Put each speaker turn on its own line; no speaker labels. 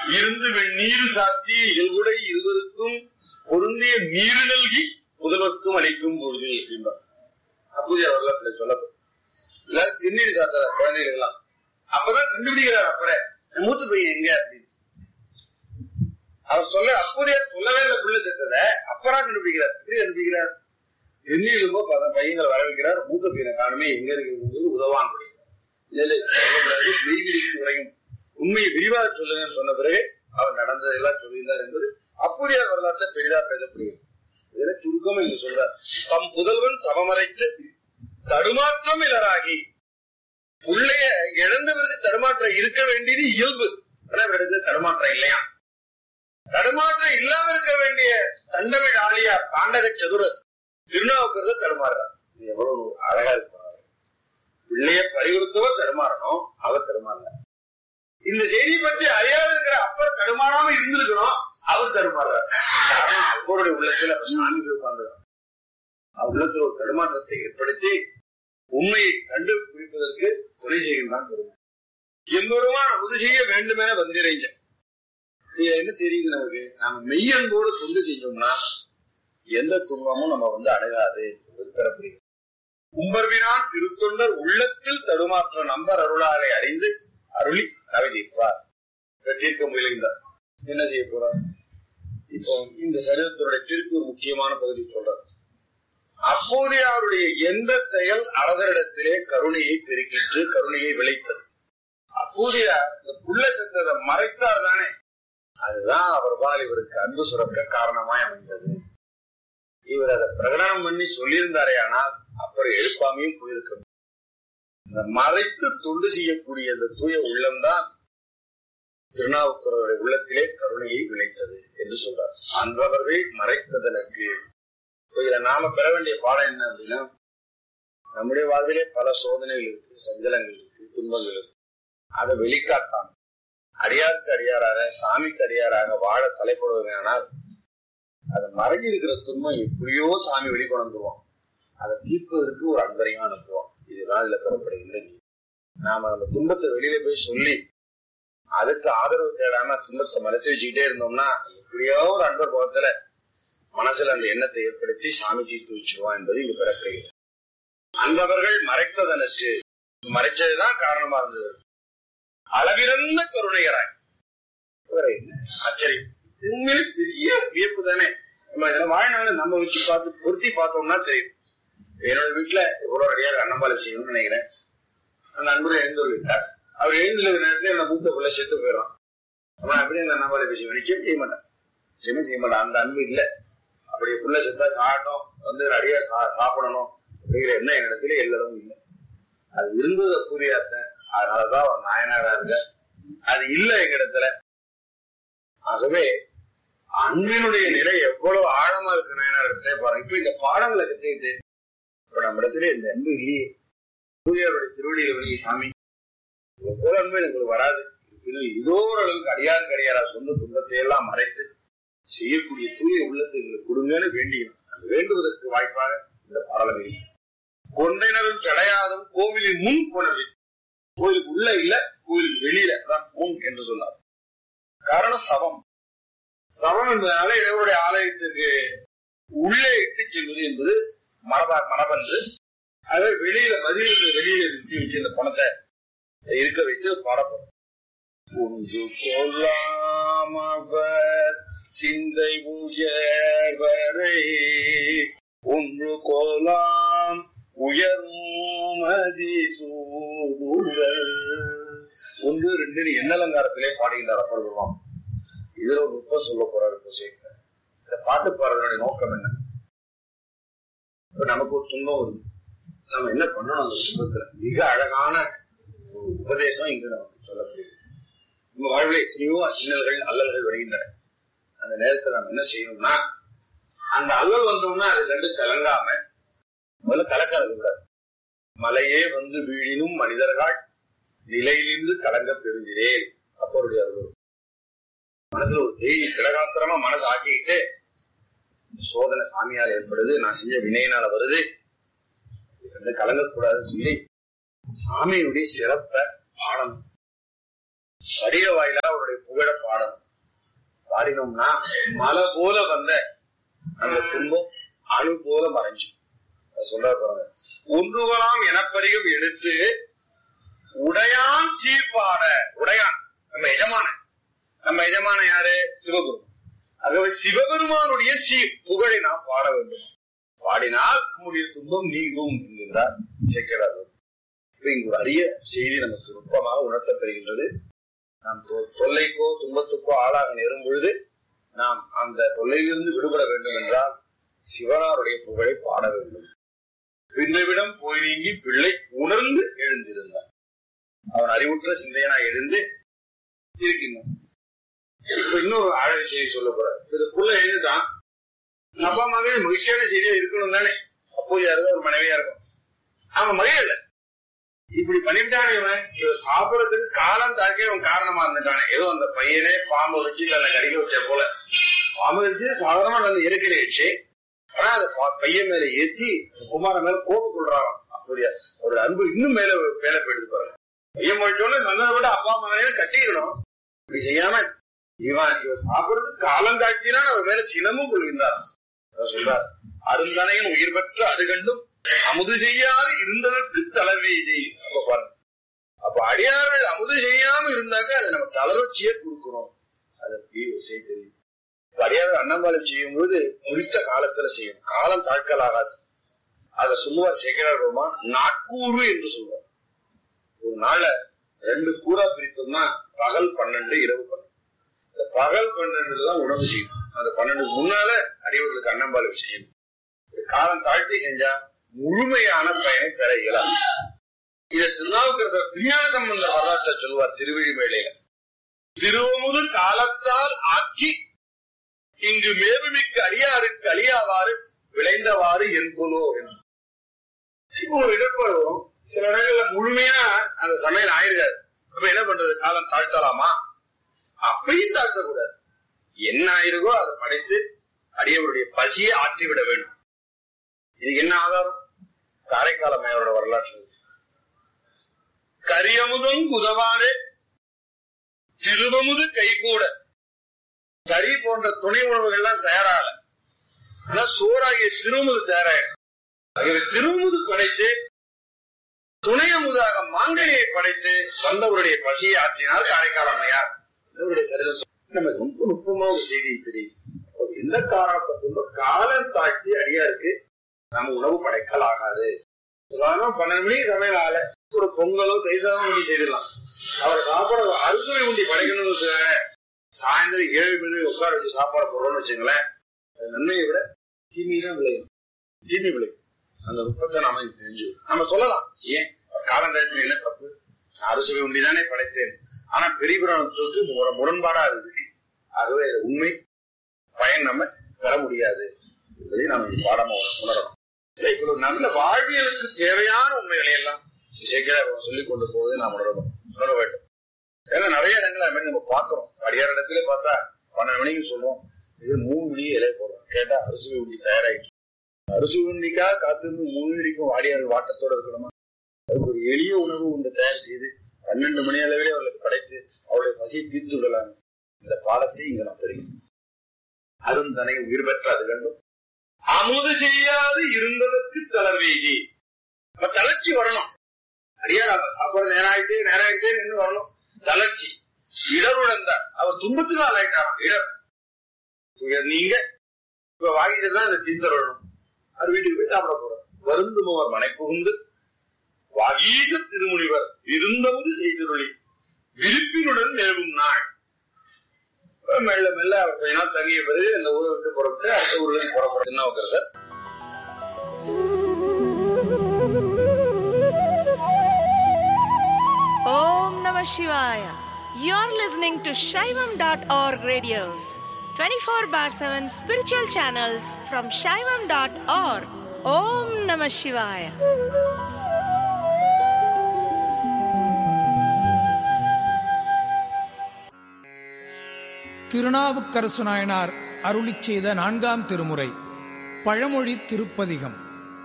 இருந்து வெந்நீர் சாத்தி இயல்புடை இருவருக்கும் பொருந்திய நீர் நல்கி முதல்வர்க்கும் அளிக்கும் பொழுது அப்படின்பார் அப்போதைய வரலாற்றுல சொல்லப்படும் எல்லாரும் திருநீர் சாத்துற குழந்தைகள் எல்லாம் அப்பதான் கண்டுபிடிக்கிறார் அப்பற மூத்து பையன் எங்க அப்படின்னு அவர் சொல்ல அப்போதைய சொல்லவே இல்லை புள்ள செத்தத அப்பரா கண்டுபிடிக்கிறார் எப்படி கண்டுபிடிக்கிறார் திருநீர் ரொம்ப பல பையங்கள் வர வைக்கிறார் மூத்த பையனை காணுமே எங்க இருக்கிறது உதவான் மெய்விழிக்கு உரையும் உண்மையை விரிவாக சொல்லுங்கன்னு சொன்ன பிறகு அவர் நடந்ததெல்லாம் சொல்லியிருந்தார் என்பது அப்போதைய வரலாற்றை பெரிதா பேசப்படுகிறது இதுல சுருக்கம் இங்க சொல்றார் தம் புதல்வன் சமமறைத்து தடுமாற்றம் இலராகி உள்ளைய இழந்தவருக்கு தடுமாற்றம் இருக்க வேண்டியது இயல்பு ஆனா இவரிடத்துல தடுமாற்றம் இல்லையா தடுமாற்றம் இல்லாம இருக்க வேண்டிய தண்டமிழ் ஆளியார் பாண்டக சதுரர் திருநாவுக்கரசர் தடுமாறுறார் இது எவ்வளவு அழகா இருக்கும் பிள்ளைய பறிகொடுத்தவர் தடுமாறணும் அவர் தடுமாறல இந்த செய்தியை பத்தி அறியாத இருக்கிற அப்பர் தடுமாறாம இருந்திருக்கணும் அவர் தடுமாறுறார் காரணம் அப்பருடைய உள்ளத்துல அப்ப சாமி போய் உட்கார்ந்துடும் அவர் உள்ளத்துல ஒரு தடுமாற்றத்தை ஏற்படுத்தி உண்மையை கண்டுபிடிப்பதற்கு துணை செய்கின்றான் பெருமான் எம்பெருமான் அமுது செய்ய வேண்டும் என வந்திரைஞ்ச இது என்ன தெரியுது நமக்கு நாம மெய்யன்போடு தொண்டு செஞ்சோம்னா எந்த துன்பமும் நம்ம வந்து அணுகாது என்பது பெறப்படுகிறது கும்பர்வினான் திருத்தொண்டர் உள்ளத்தில் தடுமாற்ற நம்பர் அருளாலை அறிந்து அருளி நவிதிப்பார் தீர்க்க முயலுகின்றார் என்ன செய்ய போறார் இப்போ இந்த சரித்திரத்துடைய திருப்பூர் முக்கியமான பகுதி சொல்றார் அப்போதைய அவருடைய எந்த செயல் அரசரிடத்திலே கருணையை பெருக்கிட்டு கருணையை விளைத்தது அப்போதைய இந்த புள்ள செத்ததை மறைத்தார் தானே அதுதான் அவர்பால் இவருக்கு அன்பு சுரக்க காரணமாய் அமைந்தது இவர் அதை பிரகடனம் பண்ணி சொல்லியிருந்தாரே ஆனால் அப்புறம் எழுப்பாமையும் போயிருக்கணும் இந்த மறைத்து தொண்டு செய்யக்கூடிய இந்த தூய உள்ளம்தான் திருநாவுக்கரவருடைய உள்ளத்திலே கருணையை விளைத்தது என்று சொல்றார் அன்றவர்கள் மறைத்ததனுக்கு இதுல நாம பெற வேண்டிய பாடம் என்ன அப்படின்னா நம்முடைய வாழ்விலே பல சோதனைகள் இருக்கு சஞ்சலங்கள் இருக்கு துன்பங்கள் இருக்கு அதை வெளிக்காட்டாம அடியாருக்கு அடியாராக சாமிக்கு அடியாராக வாழ தலைப்படுவதனால் அது மறைஞ்சி இருக்கிற துன்பம் எப்படியோ சாமி வெளிக்கொண்டுருவோம் அதை தீர்ப்பதற்கு ஒரு அன்பரையும் அனுப்புவோம் இதுதான் இதுல பெறப்படுகின்ற நீதி நாம அந்த துன்பத்தை வெளியில போய் சொல்லி அதுக்கு ஆதரவு தேடாம துன்பத்தை மறைச்சு வச்சுக்கிட்டே இருந்தோம்னா எப்படியோ ஒரு அன்பர் முகத்துல மனசுல அந்த எண்ணத்தை ஏற்படுத்தி சாமி தீர்த்து வச்சிருவான் என்பது இங்கு பெறப்படுகிறது அன்பவர்கள் மறைத்ததனுக்கு மறைச்சதுதான் காரணமா இருந்தது அளவிறந்த கருணையராய் ஆச்சரியம் உண்மையிலே பெரிய வியப்பு தானே நம்ம இதெல்லாம் வாழ்நாள் நம்ம வச்சு பார்த்து பொருத்தி பார்த்தோம்னா தெரியும் என்னோட வீட்டுல எவ்வளவு அடியாக அன்னம்பாலை செய்யணும்னு நினைக்கிறேன் அந்த அன்புரை எழுந்து விட்டார் அவர் எழுந்துள்ள நேரத்துல என்ன மூத்த பிள்ளை செத்து போயிடும் அவன் அப்படியே அந்த அன்னம்பாலை விஷயம் நிச்சயம் செய்ய மாட்டான் நிச்சயமே செய்ய மாட்டான் அந்த அன்பு இல்ல அப்படியே புள்ள செத்தா சாகட்டும் வந்து அடியா சாப்பிடணும் அப்படிங்கிற எண்ணம் என்னிடத்துல எல்லாரும் இல்லை அது இருந்ததை புரியாத அதனாலதான் அவர் நாயனாரா இருக்க அது இல்ல எங்க இடத்துல ஆகவே அன்பினுடைய நிலை எவ்வளவு ஆழமா இருக்கு நாயனார் இடத்துல பாருங்க இப்ப இந்த பாடங்களை கத்துக்கிட்டு இப்ப நம்ம இடத்துல இந்த அன்பு இல்லையே சூரியருடைய திருவடியில வெளியே சாமி போல அன்பு எனக்கு வராது இதோ அளவுக்கு அடியாருக்கு அடியாரா சொந்த துன்பத்தை எல்லாம் மறைத்து செய்யக்கூடிய தூய உள்ளத்தை எங்களுக்கு கொடுங்கன்னு வேண்டியும் அது வேண்டுவதற்கு வாய்ப்பாக இந்த பாடலை கொண்டைனரும் தடையாதும் கோவிலின் முன் கொணவி கோயிலுக்கு உள்ள இல்ல கோயிலுக்கு வெளியில தான் முன் என்று சொன்னார் காரணம் சவம் சவம் என்பதனால இவருடைய ஆலயத்துக்கு உள்ளே இட்டு செல்வது என்பது மரபா மரபன்று அதை வெளியில மதிலிருந்து வெளியில நிறுத்தி வச்சு இந்த பணத்தை இருக்க வைத்து பாடப்படும் ஒன்று கொல்லாமவர் சிந்தை உயர்வரை ஒன்று கொலாம் உயர்மதி சூடுகள் ஒன்று ரெண்டு எண்ணலங்காரத்திலே பாடுகின்றார் அப்பர் பெருமான் இதுல ஒரு நுட்பம் சொல்ல போறாரு சேர்க்க இந்த பாட்டு பாடுறதுடைய நோக்கம் என்ன இப்ப நமக்கு ஒரு துன்பம் வருது நம்ம என்ன பண்ணணும் அந்த துன்பத்துல மிக அழகான ஒரு உபதேசம் இங்கு நமக்கு சொல்லப்படுகிறது நம்ம வாழ்வில் எத்தனையோ இன்னல்கள் அல்லல்கள் வருகின்றன அந்த நேரத்துல நம்ம என்ன செய்யணும்னா அந்த அல்லல் வந்தோம்னா அது ரெண்டு கலங்காம முதல்ல கலக்காத கூடாது மலையே வந்து வீழினும் மனிதர்கள் நிலையிலிருந்து கலங்க பெறுகிறேன் அப்பருடைய அருள் மனசுல ஒரு தேவி கிடகாத்திரமா மனசு ஆக்கிக்கிட்டு சோதனை சாமியால் ஏற்படுது நான் செஞ்ச வினையினால வருது கலங்கக்கூடாதுன்னு சொல்லி சாமியுடைய சிறப்ப பாடம் வடிக வாயிலா அவருடைய புகழ பாடணும் பாடினோம்னா மலை போல வந்த அந்த துன்பம் அணு போல மறைஞ்சு அது சொல்ற பாருங்க ஒன்றுவலாம் எனப்பதிகம் எடுத்து உடையான் சீர்பாட உடையான் நம்ம எஜமான நம்ம எஜமான யாரு சிவகுரு ஆகவே சிவபெருமானுடைய சீர் புகழை நாம் பாட வேண்டும் பாடினால் நம்முடைய துன்பம் நீங்கும் என்கிறார் சேக்கரார் இப்ப இங்கு ஒரு அரிய செய்தி நமக்கு நுட்பமாக உணர்த்தப்பெறுகின்றது நாம் தொ- தொல்லைக்கோ துன்பத்துக்கோ ஆளாக நேரும் பொழுது நாம் அந்த தொல்லையிலிருந்து விடுபட வேண்டும் என்றால் சிவனாருடைய புகழை பாட வேண்டும் பின்னவிடம் போய் நீங்கி பிள்ளை உணர்ந்து எழுந்திருந்தார் அவன் அறிவுற்ற சிந்தையனா எழுந்து இருக்கின்றான் இப்ப இன்னொரு அழகு செய்தி சொல்ல போறார் இது புள்ள எழுந்துட்டான் அப்பா மகன் மகிழ்ச்சியான செய்தியா இருக்கணும் தானே அப்போ யாருதோ ஒரு மனைவியா இருக்கும் அவன் மகிழல இப்படி பண்ணிவிட்டானே இவன் இவன் சாப்பிடறதுக்கு காலம் தாக்கே அவன் காரணமா இருந்துட்டானே ஏதோ அந்த பையனே பாம்பை வச்சு தன்னை கடிக்க வச்ச போல பாம்பை வச்சு சாதாரணமா நல்ல இறக்கிறேச்சு ஆனா அந்த பா- பையன் மேல ஏத்தி குமார மேல கோபம் கொள்றாராம் அப்படியா ஒரு அன்பு இன்னும் மேல மேல போயிடுது பாருங்க பையன் முடிச்சோன்னு சொன்னதை விட அப்பா மகனையும் கட்டிக்கணும் இப்படி செய்யாம இவன் இவன் சாப்பிடுறதுக்கு காலம் தாக்கினா அவர் மேல சினமும் கொள்கின்றார் அதான் சொல்றார் அருந்தனையும் உயிர் பெற்று அது கண்டும் அமுது செய்யாது இருந்ததற்கு தலைவீதி அப்ப பாருங்க அப்ப அடியார்கள் அமுது செய்யாம இருந்தாக்க அதை நம்ம தளர்ச்சியே கொடுக்கணும் அதற்கு ஒரு செய்தி தெரியும் இப்ப அடியார்கள் அன்னம்பாலம் செய்யும் போது குறித்த காலத்துல செய்யணும் காலம் தாழ்க்கல் ஆகாது அத சொல்லுவார் சேகரமா நாட்கூறு என்று சொல்லுவார் ஒரு நாள ரெண்டு கூறா பிரித்தோம்னா பகல் பன்னெண்டு இரவு பன்னெண்டு இந்த பகல் பன்னெண்டுல தான் உணவு செய்யணும் அந்த பன்னெண்டுக்கு முன்னால அடியவர்களுக்கு அன்னம்பாலம் செய்யணும் ஒரு காலம் தாழ்த்தி செஞ்சா முழுமையான பயனை பெற இயலாது இதை திருநாவுக்கரசர் திருஞான சம்பந்தர் வரலாற்றை சொல்லுவார் திருவிழிமேளையில திருவமுது காலத்தால் ஆக்கி இங்கு மேவுமிக்க அடியாருக்கு அழியாவாறு விளைந்தவாறு என்பதோ என்று இப்போ ஒரு இடர்பாடு வரும் சில இடங்கள்ல முழுமையா அந்த சமையல் ஆயிருக்காது அப்ப என்ன பண்றது காலம் தாழ்த்தலாமா அப்பையும் தாழ்த்தக்கூடாது என்ன ஆயிருக்கோ அதை படைத்து அடியவருடைய பசியை ஆற்றிவிட வேண்டும் இதுக்கு என்ன ஆதாரம் காரைக்கால மேயரோட வரலாற்று கரியமுதும் குதவாறு திருவமுது கைகூட கறி போன்ற துணை உணவுகள் எல்லாம் தயாராகல ஆனா சோறாகிய திருமுது தயாராயிடும் ஆகவே திருமுது படைத்து துணை அமுதாக மாங்கனியை படைத்து வந்தவருடைய பசியை ஆற்றினார் காரைக்கால் அம்மையார் இவருடைய சரிதம் சொல்~ நமக்கு ரொம்ப நுட்பமா ஒரு செய்தி தெரியுது அப்ப எந்த காரணத்தை கொண்டு காலம் தாழ்த்தி அடியாருக்கு நம்ம உணவு படைக்கல் ஆகாது சாதாரண பன்னெண்டு மணிக்கு சமையல் ஆகல ஒரு பொங்கலோ தைசாதம் உண்டி செய்திடலாம் அவர் சாப்பாடு அறுசுவை உண்டி படைக்கணும்னு வச்சுக்கோங்க. சாயந்தரம் ஏழு மணி உட்கார வச்சு சாப்பாடு போடுறோம்னு வச்சுங்களேன் அது நன்மையை விட தீமை தான் விளையும் தீமை விளையும் அந்த நுட்பத்தை நாம இங்க தெரிஞ்சு நம்ம சொல்லலாம் ஏன் காலம் தாழ்த்தி என்ன தப்பு அறுசுவை உண்டி தானே படைத்தேன் ஆனா பெரிய புராணத்துக்கு முர- முரண்பாடா இருக்கு ஆகவே இது உண்மை பயன் நம்ம பெற முடியாது என்பதை நாம் இந்த பாடமா உணரணும் இல்லை, இவ்வளவு நல்ல வாழ்வியலுக்கு தேவையான உண்மைகளை எல்லாம் இசைக்கிற சொல்லிக் கொண்டு போவதை நாம் உணரணும் உணர வேண்டும் ஏன்னா நிறைய இடங்கள் அது மாதிரி நம்ம பார்க்கிறோம் அடியார் இடத்துல பார்த்தா பன்னெண்டு மணிக்கு சொல்லுவோம் இது மூணு மணி இலைய போடுறோம் கேட்டா அரிசி உண்டி தயாராயிட்டு அரிசி உண்டிக்காக காத்திருந்து மூணு மணிக்கும் வாடியார்கள் வாட்டத்தோட இருக்கணுமா அதுக்கு ஒரு எளிய உணவு ஒன்று தயார் செய்து பன்னெண்டு மணி அளவிலே அவர்களுக்கு படைத்து அவருடைய பசியை தீர்த்து விடலாம் இந்த பாடத்தை இங்க நாம் பெறுகிறோம் அருந்தனை உயிர் பெற்ற அது வேண்டும் அமுது செய்யாது இருந்ததற்கு தளர்வீதி அப்ப தளர்ச்சி வரணும் அடியா நம்ம சாப்பாடு நேரம் ஆயிட்டே நேரம் ஆயிட்டே நின்று வரணும் தளர்ச்சி இடருடன் தான் அவர் துன்பத்துக்கு ஆளாயிட்டாராம் இடர் துயர் நீங்க இப்ப வாங்கிட்டு தான் அந்த தீந்தர் வரணும் அவர் வீட்டுக்கு போய் சாப்பிட போறோம் வருந்துமவர் மனை புகுந்து வாகீச திருமுனிவர் விருந்தமுது செய்திருளி விருப்பினுடன் மேவும் நாள் மெல்ல மெல்ல அவர் கொஞ்ச நாள் தங்கிய பிறகு அந்த ஊரை விட்டு புறப்பட்டு அடுத்த ஊர்ல இருந்து புறப்பட என்ன வைக்கிறது
Om Namah Shivaya. You're listening to Shaivam.org radios, 24 bar 7 spiritual channels from Shaivam.org. Om Namah Shivaya.
Thirunavukkarasu Nayanar அருளிச் செய்த நான்காம் திருமுறை பழமொழி திருப்பதிகம்